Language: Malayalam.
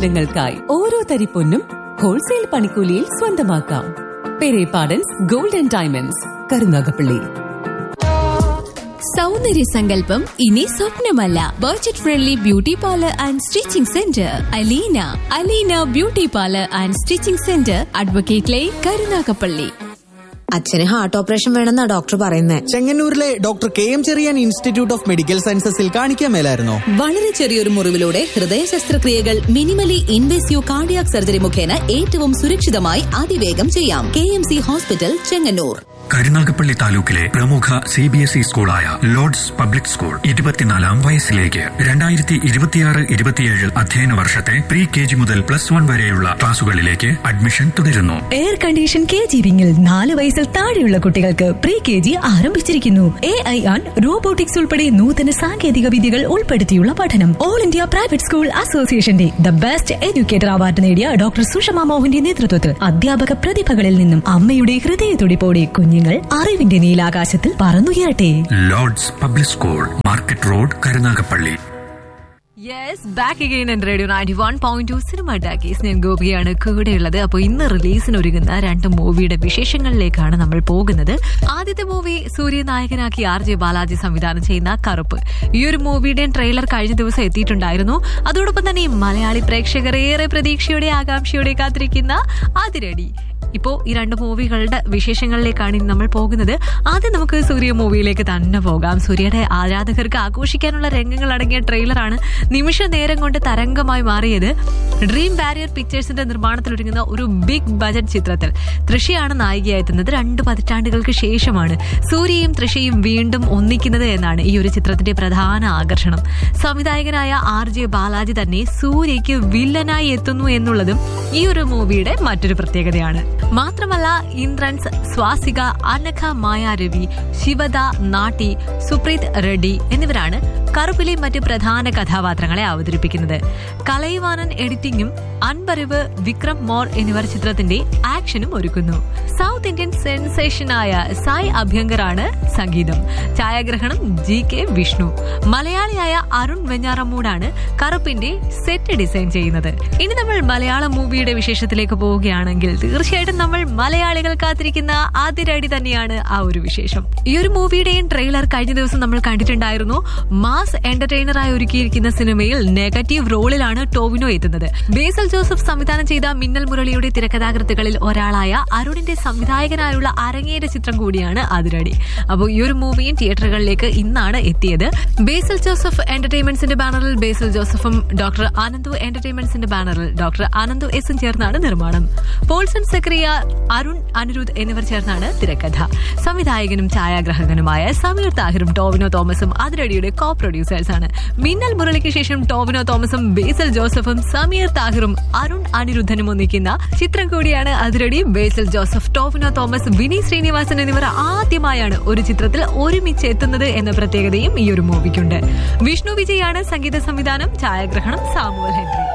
സ്വപ്നങ്ങൾക്കായി ഓരോ തരി പൊന്നും ഹോൾസെയിൽ പണിക്കൂലിയിൽ സ്വന്തമാക്കാം Perepadans gold and diamonds Karunagappally സൗന്ദര്യ സങ്കല്പം ഇനി സ്വപ്നമല്ല budget friendly beauty parlour and stitching centre Aleena Aleena beauty parlour and stitching centre advocate line Karunagappally അച്ഛന് ഹാർട്ട് ഓപ്പറേഷൻ വേണമെന്നാ ഡോക്ടർ പറയുന്നേ ചെങ്ങന്നൂരിലെ doctor K M Cherian institute of medical സയൻസസിൽ കാണിക്കാൻ മേലായിരുന്നോ വളരെ ചെറിയൊരു മുറിവിലൂടെ ഹൃദയ ശസ്ത്രക്രിയകൾ മിനിമലി ഇൻവേസീവ് കാർഡിയാക് സർജറി മുഖേന ഏറ്റവും സുരക്ഷിതമായി അതിവേഗം ചെയ്യാം K M C hospital Chengannur Karunagappally താലൂക്കിലെ പ്രമുഖ സി ബി എസ് ഇ സ്കൂളായ ലോർഡ്സ് പബ്ലിക് സ്കൂൾ ഇരുപത്തിനാലാം വയസ്സിലേക്ക് രണ്ടായിരത്തി ഇരുപത്തിയാറ് ഇരുപത്തിയേഴ് അധ്യയന വർഷത്തെ പ്രീ കെ ജി മുതൽ പ്ലസ് വൺ വരെയുള്ള ക്ലാസുകളിലേക്ക് അഡ്മിഷൻ തുടരുന്നു എയർ കണ്ടീഷൻ കെ ജി വിങ്ങിൽ നാല് വയസ്സിൽ താഴെയുള്ള കുട്ടികൾക്ക് പ്രീ കെ ജി ആരംഭിച്ചിരിക്കുന്നു എ ഐ ആൻ റോബോട്ടിക്സ് ഉൾപ്പെടെ നൂതന സാങ്കേതിക വിദ്യകൾ ഉൾപ്പെടുത്തിയുള്ള പഠനം ഓൾ ഇന്ത്യ പ്രൈവറ്റ് സ്കൂൾ അസോസിയേഷന്റെ ദ ബെസ്റ്റ് എഡ്യൂക്കേറ്റർ അവാർഡ് നേടിയ ഡോക്ടർ സുഷമ മോഹന്റെ നേതൃത്വത്തിൽ അധ്യാപക പ്രതിഭകളിൽ നിന്നും അമ്മയുടെ ഹൃദയത്തുടിപ്പോടെ കുഞ്ഞുങ്ങൾ അറിവിന്റെ നീലാകാശത്തിൽ പറന്നുയരട്ടെ Lord's public school market road Karunagappally yes back again in radio ninety one point two cinema talkies ഞാൻ ഗോപിയാണ് കൂടെയുള്ളത് അപ്പോൾ ഇന്ന് റിലീസിന് ഒരുങ്ങുന്ന രണ്ട് മൂവിയുടെ വിശേഷങ്ങളിലേക്കാണ് നമ്മൾ പോകുന്നത് ആദ്യത്തെ മൂവി സൂര്യ നായകനാക്കി ആർ ജെ ബാലാജി സംവിധാനം ചെയ്യുന്ന കറുപ്പ് ഈ ഒരു മൂവിയുടെ ട്രെയിലർ കഴിഞ്ഞ ദിവസം എത്തിയിട്ടുണ്ടായിരുന്നു അതോടൊപ്പം തന്നെ മലയാളി പ്രേക്ഷകർ ഏറെ പ്രതീക്ഷയോടെ ആകാംക്ഷയോടെ കാത്തിരിക്കുന്ന അതിരടി ഇപ്പോ ഈ രണ്ട് മൂവികളുടെ വിശേഷങ്ങളിലേക്കാണ് ഇനി നമ്മൾ പോകുന്നത് ആദ്യം നമുക്ക് സൂര്യ മൂവിയിലേക്ക് തന്നെ പോകാം സൂര്യയുടെ ആരാധകർക്ക് ആഘോഷിക്കാനുള്ള രംഗങ്ങൾ അടങ്ങിയ ട്രെയിലറാണ് നിമിഷ നേരം കൊണ്ട് തരംഗമായി മാറിയത് ഡ്രീം ബാരിയർ പിക്ചേഴ്സിന്റെ നിർമ്മാണത്തിലൊരുങ്ങുന്ന ഒരു ബിഗ് ബജറ്റ് ചിത്രത്തിൽ തൃഷയാണ് നായികയായെത്തുന്നത് രണ്ട് പതിറ്റാണ്ടുകൾക്ക് ശേഷമാണ് സൂര്യയും തൃഷയും വീണ്ടും ഒന്നിക്കുന്നത് എന്നാണ് ഈ ഒരു ചിത്രത്തിന്റെ പ്രധാന ആകർഷണം സംവിധായകനായ ആർ ജെ ബാലാജി തന്നെ സൂര്യയ്ക്ക് വില്ലനായി എത്തുന്നു എന്നുള്ളതും ഈ ഒരു മൂവിയുടെ മറ്റൊരു പ്രത്യേകതയാണ് മാത്രമല്ല ഇന്ദ്രൻസ് സ്വാസിക അനഘ മായാരവി ശിവദ നാട്ടി സുപ്രീത് റെഡ്ഡി എന്നിവരാണ് കറുപ്പിലെ മറ്റ് പ്രധാന കഥാപാത്രങ്ങളെ അവതരിപ്പിക്കുന്നത് കലൈവാനൻ എഡിറ്റിംഗും അൻപറിവ് വിക്രം മോർ എന്നിവർ ചിത്രത്തിന്റെ ആക്ഷനും ഒരുക്കുന്നു സൗത്ത് ഇന്ത്യൻ സെൻസേഷനായ സായ് അഭ്യങ്കറാണ് സംഗീതം ഛായാഗ്രഹണം ജി കെ വിഷ്ണു മലയാളിയായ അരുൺ വെഞ്ഞാറമ്മൂടാണ് കറുപ്പിന്റെ സെറ്റ് ഡിസൈൻ ചെയ്യുന്നത് ഇനി നമ്മൾ മലയാളം മൂവിയുടെ വിശേഷത്തിലേക്ക് പോവുകയാണെങ്കിൽ തീർച്ചയായിട്ടും നമ്മൾ മലയാളികൾ കാത്തിരിക്കുന്ന ആദ്യരടി തന്നെയാണ് ആ ഒരു വിശേഷം ഈ ഒരു മൂവിയുടെയും ട്രെയിലർ കഴിഞ്ഞ ദിവസം നമ്മൾ കണ്ടിട്ടുണ്ടായിരുന്നു മാസ് എന്റർടൈനറായി ഒരുക്കിയിരിക്കുന്ന സിനിമയിൽ നെഗറ്റീവ് റോളിലാണ് ടോവിനോ എത്തുന്നത് ബേസൽ ജോസഫ് സംവിധാനം ചെയ്ത മിന്നൽ മുരളിയുടെ തിരക്കഥാകൃത്തുകളിൽ ഒരാളായ അരുണിന്റെ സംവിധായകനായുള്ള അരങ്ങേറ്റ ചിത്രം കൂടിയാണ് അതിരടി അപ്പോൾ ഈ ഒരു മൂവിയും തിയേറ്ററുകളിലേക്ക് ഇന്നാണ് എത്തിയത് ബേസൽ ജോസഫ് എന്റർടൈൻമെന്റ്സിന്റെ ബാനറിൽ ബേസൽ ജോസഫും ഡോക്ടർ ആനന്ദു എന്റർടൈൻമെന്റ്സിന്റെ ബാനറിൽ ഡോക്ടർ ആനന്ദു എസും ചേർന്നാണ് നിർമ്മാണം പോൾസൺ സക്രിയ അരുൺ അനിരുദ്ധ് എന്നിവർ ചേർന്നാണ് തിരക്കഥ സംവിധായകനും ഛായാഗ്രാഹകനുമായ സമീർ താഹിറും ടോവിനോ തോമസും അതിരടിയുടെ കോ പ്രൊഡ്യൂസേഴ്സ് ആണ് മിന്നൽ മുരളിക്ക് ശേഷം ടോവിനോ തോമസും ബേസൽ ജോസഫും സമീർ താഹിറും അരുൺ അനിരുദ്ധനും ഒന്നിക്കുന്ന ചിത്രം കൂടിയാണ് അതിരടി ബേസൽ ജോസഫ് ടോവിനോ തോമസ് വിനി ശ്രീനിവാസൻ എന്നിവർ ആദ്യമായാണ് ഒരു ചിത്രത്തിൽ ഒരുമിച്ച് എത്തുന്നത് എന്ന പ്രത്യേകതയും ഈ ഒരു മൂവിക്കുണ്ട് വിഷ്ണു വിജയാണ് സംഗീത സംവിധാനം ഛായാഗ്രഹണം സാമുവൽ ഹെൻറി